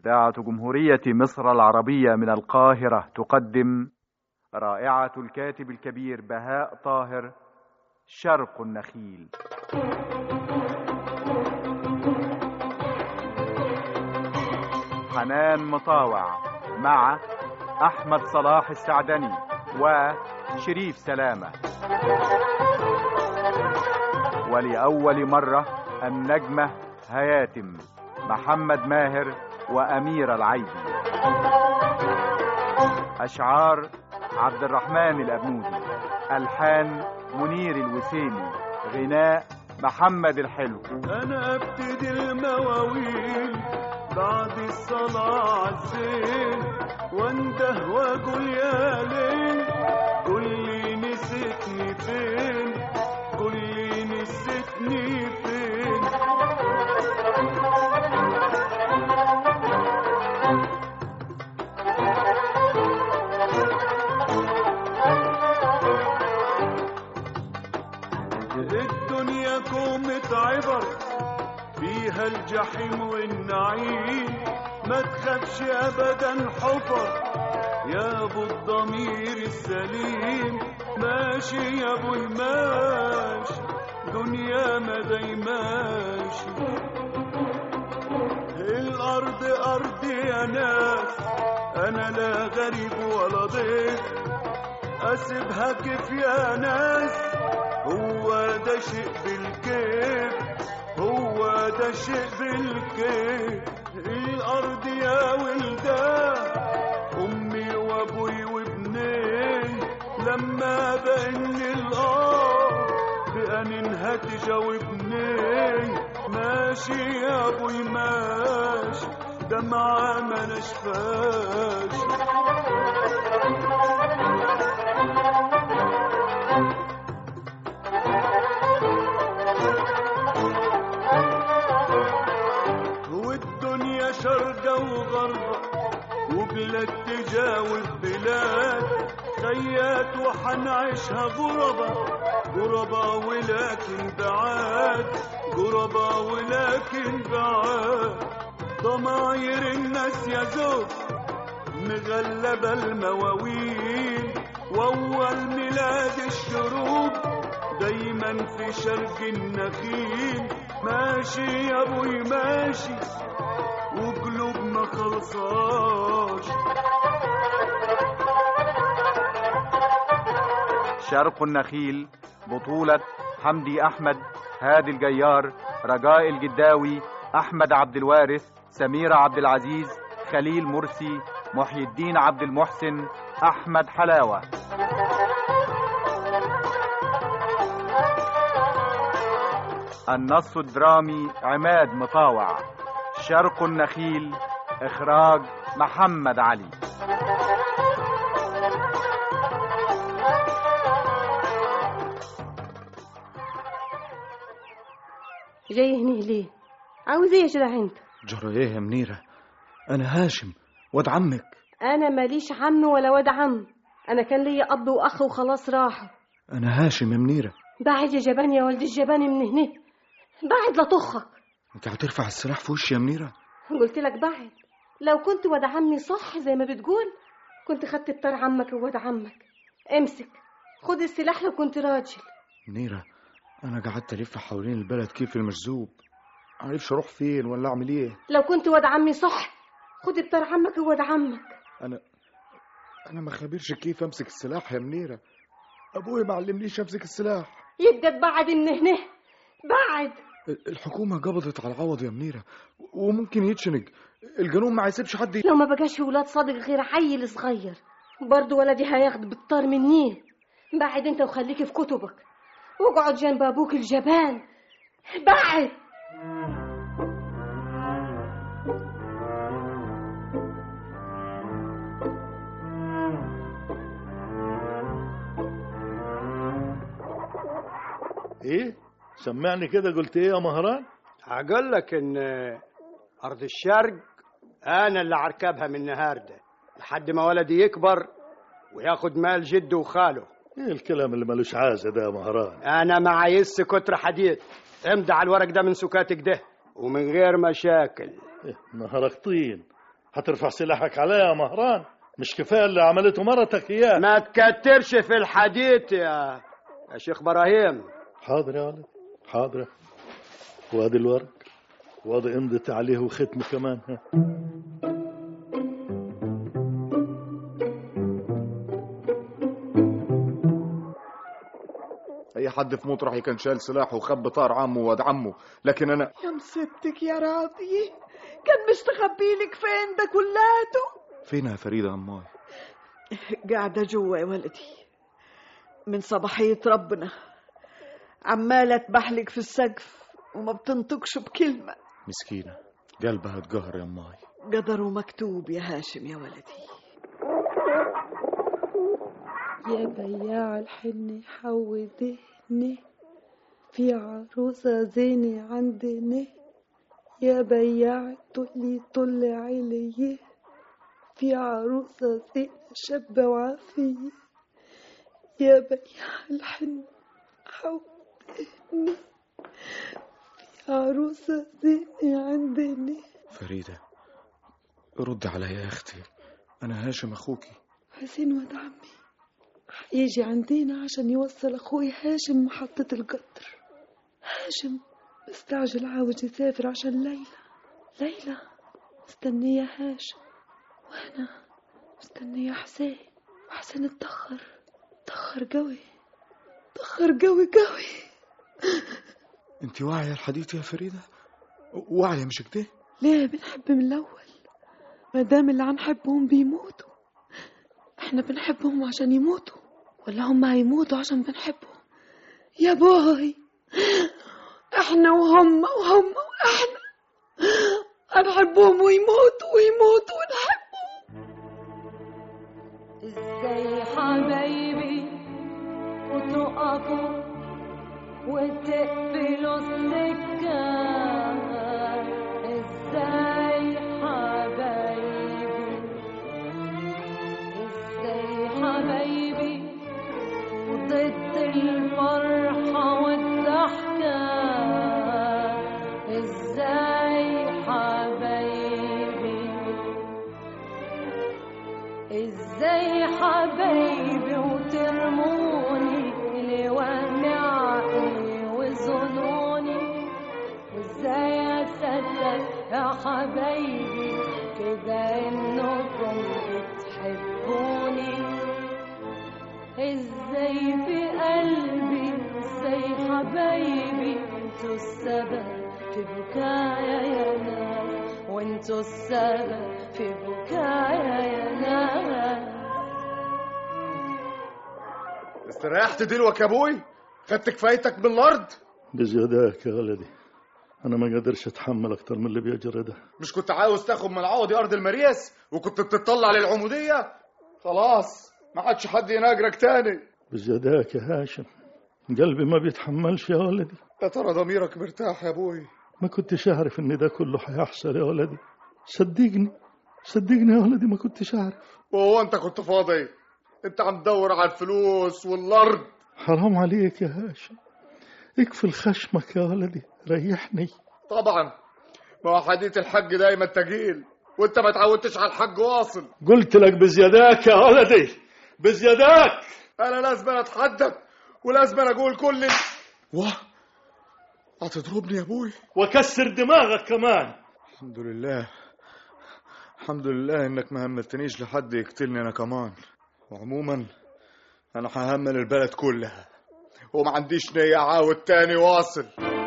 إذاعة جمهورية مصر العربية من القاهرة تقدم رائعة الكاتب الكبير بهاء طاهر شرق النخيل حنان مطاوع مع أحمد صلاح السعدني وشريف سلامة ولأول مرة النجمة هياتم محمد ماهر وأمير العيدي أشعار عبد الرحمن الأبنودي ألحان منير الوسيمي غناء محمد الحلو انا ابتدي المواويل بعد الصلاة عالزين وانده واقول يا ليل قول لي نسيتني فين قول لي نسيتني فين الدنيا كومة عبر فيها الجحيم والنعيم ما تخافش ابدا حفر يا ابو الضمير السليم ماشي يا ابو الماشي دنيا ما دايماشي الارض ارضي يا ناس انا لا غريب ولا ضيف اسيبها كيف يا ناس هو ده شيء بالكيف هو ده شيء بالكيف الارض يا ولدان امي وابوي وابني لما بان الارض بأن تجاوبني ماشي يا ابوي ماشي دمعة ما نشفاش والدنيا شرقة وغربة وبلاد تجاوب بلاد خيات وحنعيشها غربة غربة ولكن بعاد غربة ولكن بعاد ضماير الناس يا زوج مغلبة المواويل وأول ميلاد الشروق دايما في شرق النخيل ماشي يا ابوي ماشي وقلوب ما خلصاش شرق النخيل بطولة حمدي أحمد هادي الجيار رجاء الجداوي أحمد عبد الوارث سميرة عبد العزيز خليل مرسي محي الدين عبد المحسن أحمد حلاوة النص الدرامي عماد مطاوع شرق النخيل إخراج محمد علي جاي هنا ليه عاوز ايه يا جدع انت جرى ايه يا منيرة انا هاشم واد عمك انا ماليش عم ولا واد عم انا كان ليا اب واخ وخلاص راحوا انا هاشم يا منيرة بعد يا جبان يا ولد الجبان من هنا بعد لا طخك انت هترفع السلاح في وشي يا منيرة قلت لك بعد لو كنت واد عمي صح زي ما بتقول كنت خدت بتار عمك وواد عمك امسك خد السلاح لو كنت راجل منيرة انا قعدت الف حوالين البلد كيف المجذوب معرفش اروح فين ولا اعمل ايه لو كنت واد عمي صح خد بتار عمك وواد عمك انا انا ما خبرش كيف امسك السلاح يا منيرة ابوي ما علمنيش امسك السلاح يبقى تبعد من هنا بعد الحكومة قبضت على العوض يا منيرة وممكن يتشنج الجنون ما هيسيبش حد ي... لو ما بقاش في ولاد صادق غير عيل صغير برضه ولدي هياخد بالطار مني بعد انت وخليكي في كتبك واقعد جنب ابوك الجبان بعد ايه سمعني كده قلت ايه يا مهران هقول لك ان ارض الشرق انا اللي هركبها من النهارده لحد ما ولدي يكبر وياخد مال جده وخاله ايه الكلام اللي ملوش عازه ده يا مهران انا ما عايزش كتر حديد امضي على الورق ده من سكاتك ده ومن غير مشاكل إيه نهارك طين هترفع سلاحك عليا يا مهران مش كفايه اللي عملته مرتك اياه ما تكترش في الحديث يا يا شيخ ابراهيم حاضر يا ولد حاضر وادي الورق وادي امضت عليه وختم كمان ها. اي حد في مطرحي كان شايل سلاح وخب طار عمه واد عمه لكن انا يا مستك يا راضي كان مستخبي لك فين ده كلاته فين يا فريده يا اماي قاعدة جوا يا ولدي من صباحية ربنا عمالة تبحلق في السقف وما بتنطقش بكلمة مسكينه قلبها اتقهر يا اماي قدر ومكتوب يا هاشم يا ولدي يا بياع الحن حودني في عروسة زيني عندنا يا بياع طلي طل علي في عروسة زينة شابة وعافية يا بياع الحن حودني في عروسة زينة عندنا فريده رد عليا يا اختي انا هاشم اخوكي حسين ولد عمي هيجي عندنا عشان يوصل اخوي هاشم محطة القطر هاشم مستعجل عاوز يسافر عشان ليلى ليلى مستنية هاشم وانا مستنية حسين وحسين اتأخر اتأخر قوي اتأخر قوي قوي انت واعيه الحديث يا فريده واعيه مش كده ليه بنحب من الأول ما دام اللي عنحبهم بيموتوا احنا بنحبهم عشان يموتوا ولا هم هيموتوا عشان بنحبهم يا بوي احنا وهم وهم واحنا هنحبهم ويموتوا ويموتوا ونحبهم ازاي حبايبي وتقفوا وتقفلوا السكة ازاي حبايبي ازاي حبايبي ضد الفرحة والضحكة ازاي حبايبي ازاي حبايبي وترموني لوامعي وظنوني وازاي اصدق يا حبايبي كده انكم بتحبوني ازاي في قلبي ازاي حبايبي انتوا السبب في بكايا يا ناس وانتوا السبب في بكايا يا ناس استريحت دلوك يا ابوي خدت كفايتك من الارض بزياداك يا ولدي انا ما قادرش اتحمل اكتر من اللي بيجري ده مش كنت عاوز تاخد من عوضي ارض المريس وكنت بتطلع للعموديه خلاص ما عادش حد يناجرك تاني بزياداك يا هاشم قلبي ما بيتحملش يا ولدي يا ترى ضميرك مرتاح يا ابوي ما كنتش اعرف ان ده كله هيحصل يا ولدي صدقني صدقني يا ولدي ما كنتش اعرف وهو انت كنت فاضي انت عم تدور على الفلوس والارض حرام عليك يا هاشم اكفل خشمك يا ولدي ريحني طبعا ما هو حديث الحج دايما تجيل وانت ما تعودتش على الحج واصل قلت لك بزياداك يا ولدي بزياداك انا لازم اتحدث ولازم اقول كل ال... واه هتضربني يا ابوي وكسر دماغك كمان الحمد لله الحمد لله انك ما هملتنيش لحد يقتلني انا كمان وعموما انا ههمل البلد كلها وما عنديش نية اعاود تاني واصل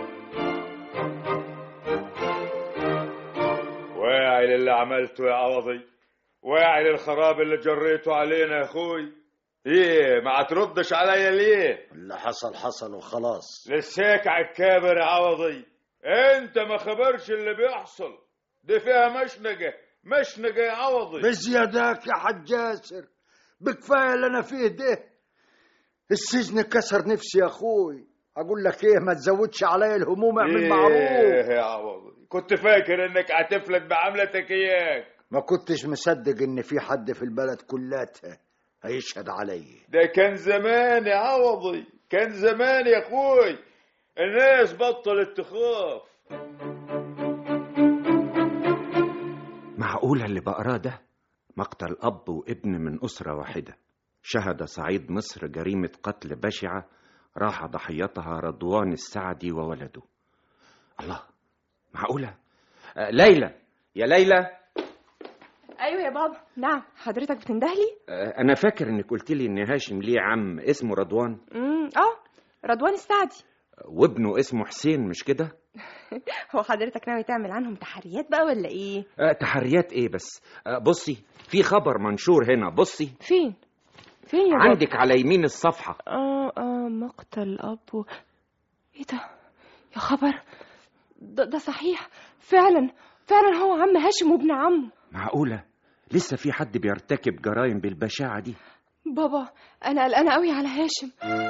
واعي للي عملته يا عوضي واعي للخراب اللي جريته علينا يا اخوي ايه ما هتردش عليا ليه اللي حصل حصل وخلاص لساك على الكابر يا عوضي انت ما خبرش اللي بيحصل دي فيها مشنقة مشنقة يا عوضي بزياداك يا حاج ياسر بكفايه اللي انا فيه ده السجن كسر نفسي يا اخوي اقول لك ايه ما تزودش عليا الهموم اعمل معروف ايه يا عوضي كنت فاكر انك هتفلت بعملتك اياك ما كنتش مصدق ان في حد في البلد كلاتها هيشهد عليا ده كان زمان يا عوضي كان زمان يا اخوي الناس بطلت تخاف معقولة اللي بقراه ده مقتل أب وابن من أسرة واحدة شهد صعيد مصر جريمة قتل بشعة راح ضحيتها رضوان السعدي وولده الله معقولة آه ليلى يا ليلى ايوه يا بابا نعم حضرتك بتندهلي آه أنا فاكر إنك قلت لي إن هاشم ليه عم اسمه رضوان امم اه رضوان السعدي وابنه اسمه حسين مش كده هو حضرتك ناوي تعمل عنهم تحريات بقى ولا ايه آه تحريات إيه بس آه بصي في خبر منشور هنا بصي فين فين يا بابا عندك على يمين الصفحة اه اه مقتل اب و... ايه ده يا خبر ده, ده صحيح فعلا فعلا هو عم هاشم وابن عمه معقولة لسه في حد بيرتكب جرائم بالبشاعة دي بابا انا قلقانه قوي على هاشم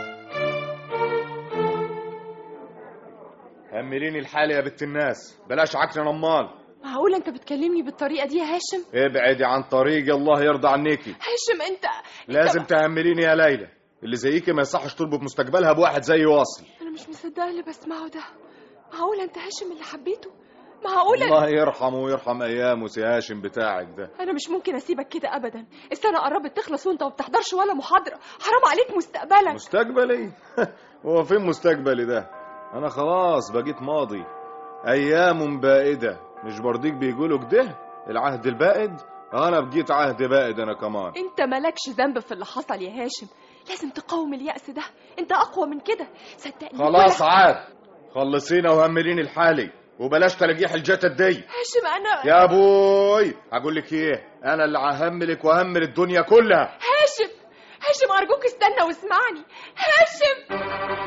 همليني الحالة يا بنت الناس بلاش عكن نمال معقول انت بتكلمني بالطريقه دي يا هاشم ابعدي عن طريقي الله يرضى عنيكي هاشم انت لازم تهمليني يا ليلى اللي زيكي ما يصحش تربط مستقبلها بواحد زي واصل انا مش مصدقه اللي بسمعه ده معقول انت هاشم اللي حبيته معقول الله يرحمه ويرحم ايامه سي هاشم بتاعك ده انا مش ممكن اسيبك كده ابدا السنه قربت تخلص وانت ما بتحضرش ولا محاضره حرام عليك مستقبلك مستقبلي هو فين مستقبلي ده انا خلاص بقيت ماضي ايام بائده مش برضيك بيقولوا كده العهد البائد انا بقيت عهد بائد انا كمان انت مالكش ذنب في اللي حصل يا هاشم لازم تقاوم اليأس ده انت اقوى من كده صدقني خلاص ولا- عاد خلصينا وهمليني الحالي وبلاش تلقيح الجتت دي هاشم انا يا ابوي اقول لك ايه انا اللي ههملك وهمل الدنيا كلها هاشم هاشم ارجوك استنى واسمعني هاشم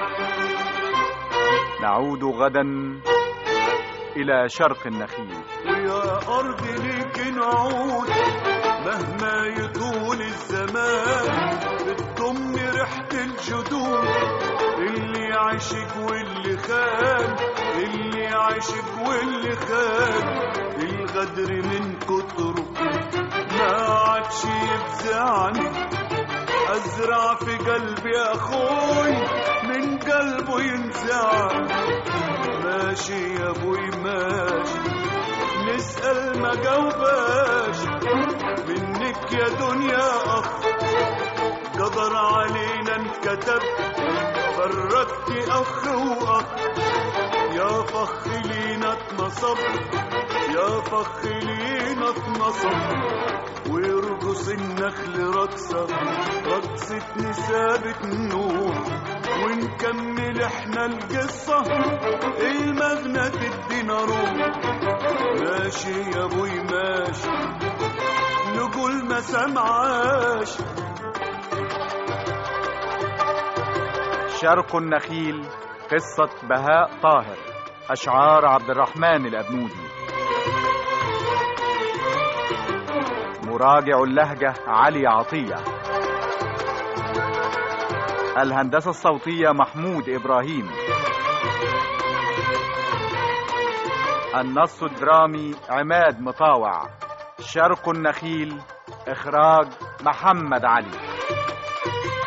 نعود غدا إلى شرق النخيل ويا أرض ليك نعود مهما يطول الزمان بتضم ريحة الجدود اللي عاشق واللي خان اللي عاشق واللي خان الغدر من كتره ما عادش يفزعني أزرع في قلبي أخوي من قلبه ينزعني ماشي يا ابوي ماشي نسأل ما جاوباش منك يا دنيا أخ قدر علينا انكتب فرقتي أخ وأخ يا فخ لينا اتنصب يا فخ لينا اتنصب ويرقص النخل رقصة رقصة نسابة نور ونكمل احنا القصة المغنى تدينا روح ماشي يا ابوي ماشي نقول ما سمعاش شرق النخيل قصة بهاء طاهر أشعار عبد الرحمن الأبنودي مراجع اللهجة علي عطية الهندسة الصوتية محمود إبراهيم النص الدرامي عماد مطاوع شرق النخيل إخراج محمد علي